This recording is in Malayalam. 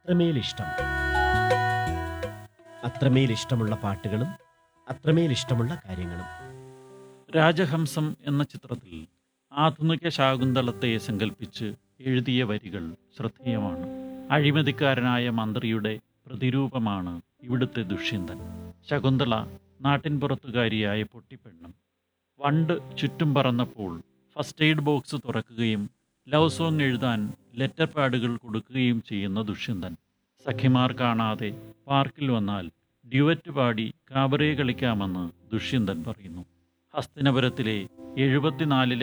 അത്രമേൽ ഇഷ്ടം അത്രമേൽ ഇഷ്ടമുള്ള പാട്ടുകളും അത്രമേൽ ഇഷ്ടമുള്ള കാര്യങ്ങളും രാജഹംസം എന്ന ചിത്രത്തിൽ ആധുനിക ശാകുന്തളത്തെ സങ്കല്പിച്ച് എഴുതിയ വരികൾ ശ്രദ്ധേയമാണ് അഴിമതിക്കാരനായ മന്ത്രിയുടെ പ്രതിരൂപമാണ് ഇവിടുത്തെ ദുഷ്യന്തൻ ശകുന്തള നാട്ടിൻപുറത്തുകാരിയായ പൊട്ടിപ്പെണ്ണും വണ്ട് ചുറ്റും പറന്നപ്പോൾ ഫസ്റ്റ് എയ്ഡ് ബോക്സ് തുറക്കുകയും ലവ് സോങ് എഴുതാൻ ലെറ്റർ പാഡുകൾ കൊടുക്കുകയും ചെയ്യുന്ന ദുഷ്യന്തൻ സഖിമാർ കാണാതെ പാർക്കിൽ വന്നാൽ ഡ്യുവറ്റ് പാടി കാബറേ കളിക്കാമെന്ന് ദുഷ്യന്തൻ പറയുന്നു ഹസ്തിനപുരത്തിലെ എഴുപത്തിനാലിലെ